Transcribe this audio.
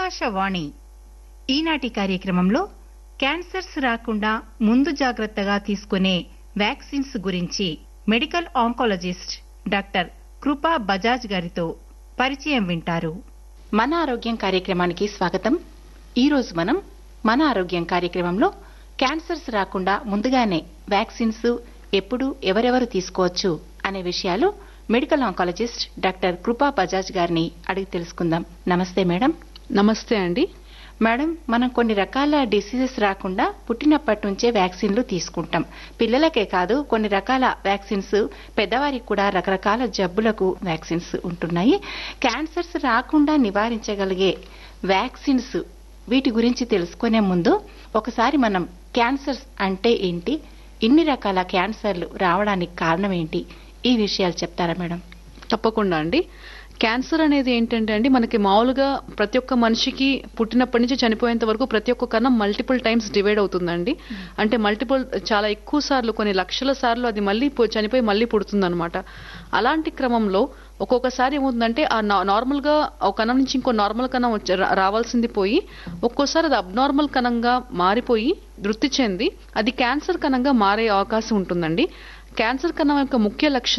ఆకాశవాణి ఈనాటి కార్యక్రమంలో క్యాన్సర్స్ రాకుండా ముందు జాగ్రత్తగా తీసుకునే వ్యాక్సిన్స్ గురించి మెడికల్ ఆంకాలజిస్ట్ డాక్టర్ కృపా బజాజ్ గారితో పరిచయం వింటారు మన ఆరోగ్యం కార్యక్రమానికి స్వాగతం ఈ రోజు మనం మన ఆరోగ్యం కార్యక్రమంలో క్యాన్సర్స్ రాకుండా ముందుగానే వ్యాక్సిన్స్ ఎప్పుడు ఎవరెవరు తీసుకోవచ్చు అనే విషయాలు మెడికల్ ఆంకాలజిస్ట్ డాక్టర్ కృపా బజాజ్ గారిని అడిగి తెలుసుకుందాం నమస్తే మేడం నమస్తే అండి మేడం మనం కొన్ని రకాల డిసీజెస్ రాకుండా పుట్టినప్పటి నుంచే వ్యాక్సిన్లు తీసుకుంటాం పిల్లలకే కాదు కొన్ని రకాల వ్యాక్సిన్స్ పెద్దవారికి కూడా రకరకాల జబ్బులకు వ్యాక్సిన్స్ ఉంటున్నాయి క్యాన్సర్స్ రాకుండా నివారించగలిగే వ్యాక్సిన్స్ వీటి గురించి తెలుసుకునే ముందు ఒకసారి మనం క్యాన్సర్స్ అంటే ఏంటి ఇన్ని రకాల క్యాన్సర్లు రావడానికి కారణం ఏంటి ఈ విషయాలు చెప్తారా మేడం తప్పకుండా అండి క్యాన్సర్ అనేది ఏంటంటే అండి మనకి మామూలుగా ప్రతి ఒక్క మనిషికి పుట్టినప్పటి నుంచి చనిపోయేంత వరకు ప్రతి ఒక్క కణం మల్టిపుల్ టైమ్స్ డివైడ్ అవుతుందండి అంటే మల్టిపుల్ చాలా ఎక్కువ సార్లు కొన్ని లక్షల సార్లు అది మళ్ళీ పు- చనిపోయి మళ్ళీ పుడుతుందన్నమాట అలాంటి క్రమంలో ఒక్కొక్కసారి ఏమవుతుందంటే ఆ నా- నార్మల్ గా ఒక కణం నుంచి ఇంకో నార్మల్ కణం వచ్చి- రా- రావాల్సింది పోయి ఒక్కోసారి అది అబ్నార్మల్ కణంగా మారిపోయి వృత్తి చెంది అది క్యాన్సర్ కణంగా మారే అవకాశం ఉంటుందండి క్యాన్సర్ కణం యొక్క ముఖ్య లక్షణం